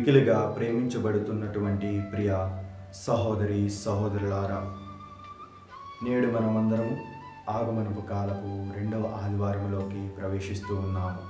మిక్కిలిగా ప్రేమించబడుతున్నటువంటి ప్రియ సహోదరి సహోదరులారా నేడు మనమందరం ఆగమనపు కాలపు రెండవ ఆదివారంలోకి ప్రవేశిస్తూ ఉన్నాము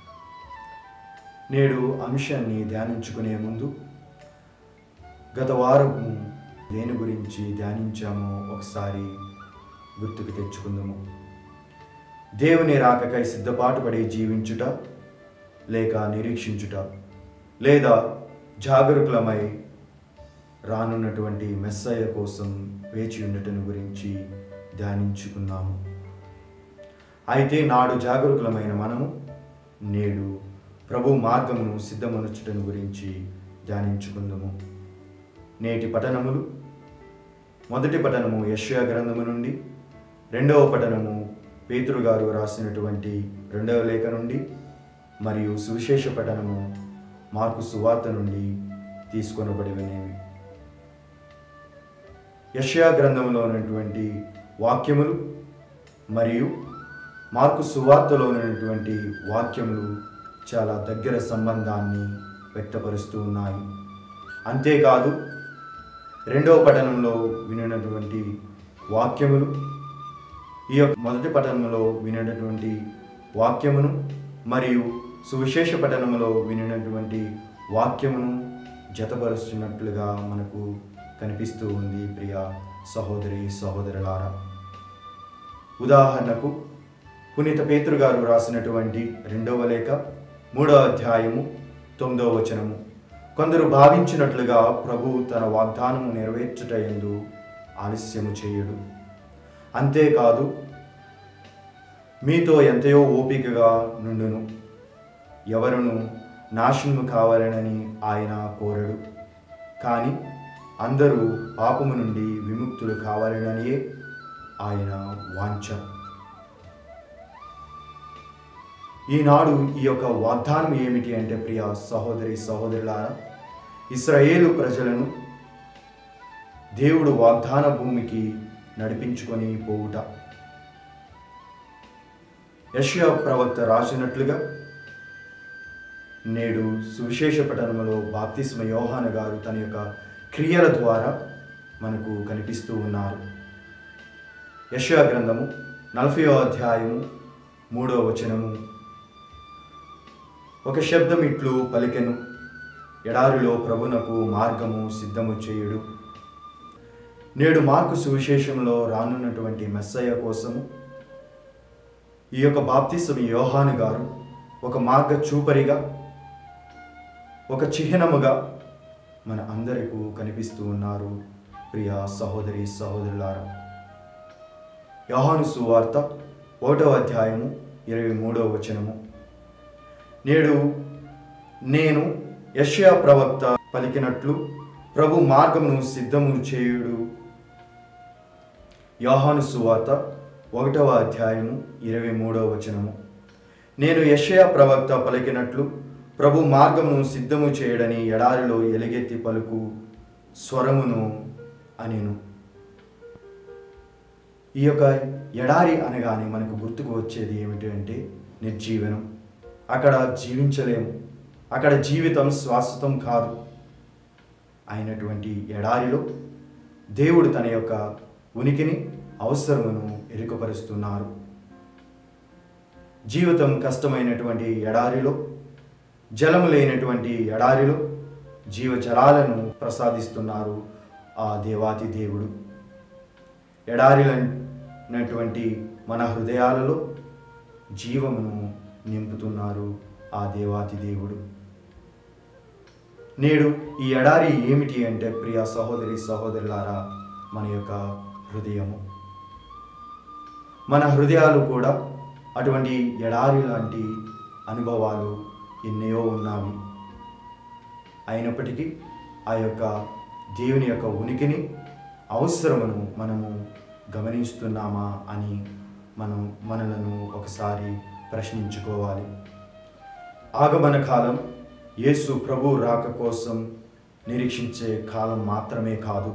నేడు అంశాన్ని ధ్యానించుకునే ముందు గత వారము దేని గురించి ధ్యానించామో ఒకసారి గుర్తుకు తెచ్చుకుందాము దేవుని రాకకై సిద్ధపాటు పడి జీవించుట లేక నిరీక్షించుట లేదా జాగరూకులమై రానున్నటువంటి మెస్సయ్య కోసం వేచి ఉండటం గురించి ధ్యానించుకున్నాము అయితే నాడు జాగరూకులమైన మనము నేడు ప్రభు మార్గమును సిద్ధమనర్చటం గురించి ధ్యానించుకుందాము నేటి పఠనములు మొదటి పఠనము యశ్యా గ్రంథము నుండి రెండవ పఠనము పేతురు గారు రాసినటువంటి రెండవ లేఖ నుండి మరియు సువిశేష పఠనము మార్కు సువార్త నుండి తీసుకొనబడినవి యష్యా గ్రంథంలో ఉన్నటువంటి వాక్యములు మరియు మార్కు సువార్తలో ఉన్నటువంటి వాక్యములు చాలా దగ్గర సంబంధాన్ని వ్యక్తపరుస్తూ ఉన్నాయి అంతేకాదు రెండవ పఠనంలో వినినటువంటి వాక్యములు ఈ యొక్క మొదటి పఠనంలో వినినటువంటి వాక్యమును మరియు సువిశేష పఠనములో వినినటువంటి వాక్యమును జతపరుస్తున్నట్లుగా మనకు కనిపిస్తూ ఉంది ప్రియ సహోదరి సహోదరులారా ఉదాహరణకు పునీత పేతురు గారు రాసినటువంటి రెండవ లేఖ మూడవ అధ్యాయము తొమ్మిదవ వచనము కొందరు భావించినట్లుగా ప్రభు తన వాగ్దానము నెరవేర్చుట ఎందు ఆలస్యము చేయుడు అంతేకాదు మీతో ఎంతయో ఓపికగా నుండును ఎవరును నాశనము కావాలనని ఆయన కోరడు కానీ అందరూ పాపము నుండి విముక్తులు కావాలననియే ఆయన వాంఛ ఈనాడు ఈ యొక్క వాగ్దానం ఏమిటి అంటే ప్రియ సహోదరి సహోదరులారా ఇస్రాయేలు ప్రజలను దేవుడు వాగ్దాన భూమికి నడిపించుకొని పోవుట యష్యా ప్రవక్త రాసినట్లుగా నేడు సువిశేష పఠనములో బాప్తిస్మ యోహాన గారు తన యొక్క క్రియల ద్వారా మనకు కనిపిస్తూ ఉన్నారు యష్యా గ్రంథము నలభై అధ్యాయము మూడవ వచనము ఒక శబ్దం ఇట్లు పలికెను ఎడారిలో ప్రభునకు మార్గము సిద్ధము చేయుడు నేడు మార్కు సువిశేషంలో రానున్నటువంటి మెస్సయ్య కోసము ఈ యొక్క బాప్తిసం యోహాను గారు ఒక మార్గ చూపరిగా ఒక చిహ్నముగా మన అందరికీ కనిపిస్తూ ఉన్నారు ప్రియ సహోదరి సహోదరులారా యోహాను సువార్త ఒకటవ అధ్యాయము ఇరవై మూడవ వచనము నేడు నేను యష్యా ప్రవక్త పలికినట్లు ప్రభు మార్గమును సిద్ధము చేయుడు యోహాను సువార్త ఒకటవ అధ్యాయము ఇరవై మూడవ వచనము నేను యషయా ప్రవక్త పలికినట్లు ప్రభు మార్గమును సిద్ధము చేయడని ఎడారిలో ఎలుగెత్తి పలుకు స్వరమును అనిను ఈ యొక్క ఎడారి అనగానే మనకు గుర్తుకు వచ్చేది ఏమిటి అంటే నిర్జీవనం అక్కడ జీవించలేము అక్కడ జీవితం శాశ్వతం కాదు అయినటువంటి ఎడారిలో దేవుడు తన యొక్క ఉనికిని అవసరమును ఎరుకపరుస్తున్నారు జీవితం కష్టమైనటువంటి ఎడారిలో జలము లేనటువంటి ఎడారిలో జీవజలాలను ప్రసాదిస్తున్నారు ఆ దేవాతి దేవుడు ఎడారిలైనటువంటి మన హృదయాలలో జీవమును నింపుతున్నారు ఆ దేవాతి దేవుడు నేడు ఈ ఎడారి ఏమిటి అంటే ప్రియ సహోదరి సహోదరులారా మన యొక్క హృదయము మన హృదయాలు కూడా అటువంటి ఎడారి లాంటి అనుభవాలు ఎన్నయో ఉన్నవి అయినప్పటికీ ఆ యొక్క దేవుని యొక్క ఉనికిని అవసరమును మనము గమనిస్తున్నామా అని మనం మనలను ఒకసారి ప్రశ్నించుకోవాలి ఆగమన కాలం యేసు ప్రభు రాక కోసం నిరీక్షించే కాలం మాత్రమే కాదు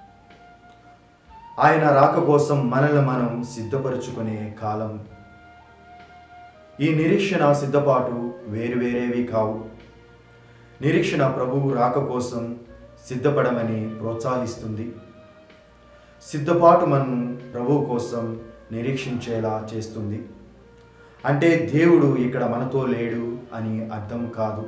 ఆయన రాక కోసం మనల్ని మనం సిద్ధపరచుకునే కాలం ఈ నిరీక్షణ సిద్ధపాటు వేరువేరేవి కావు నిరీక్షణ ప్రభువు రాక కోసం సిద్ధపడమని ప్రోత్సహిస్తుంది సిద్ధపాటు మనం ప్రభువు కోసం నిరీక్షించేలా చేస్తుంది అంటే దేవుడు ఇక్కడ మనతో లేడు అని అర్థం కాదు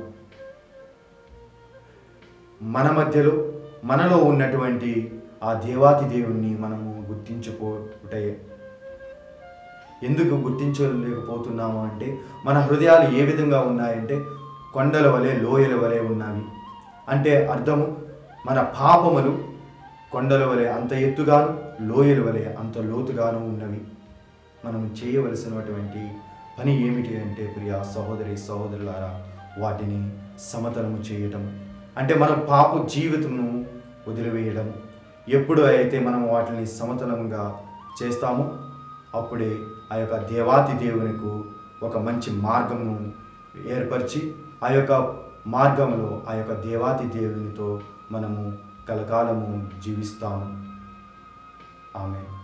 మన మధ్యలో మనలో ఉన్నటువంటి ఆ దేవాతి దేవుణ్ణి మనము గుర్తించుకోటే ఎందుకు గుర్తించలేకపోతున్నాము అంటే మన హృదయాలు ఏ విధంగా ఉన్నాయంటే కొండల వలె లోయల వలె ఉన్నవి అంటే అర్థము మన పాపములు కొండల వలె అంత ఎత్తుగాను లోయల వలె అంత లోతుగాను ఉన్నవి మనం చేయవలసినటువంటి పని ఏమిటి అంటే ప్రియ సహోదరి సహోదరులారా వాటిని సమతలము చేయటం అంటే మన పాప జీవితమును వదిలివేయడం ఎప్పుడు అయితే మనం వాటిని సమతలంగా చేస్తామో అప్పుడే ఆ యొక్క దేవాతి దేవునికి ఒక మంచి మార్గమును ఏర్పరిచి ఆ యొక్క మార్గంలో ఆ యొక్క దేవాతి దేవునితో మనము కలకాలము జీవిస్తాము ఆమె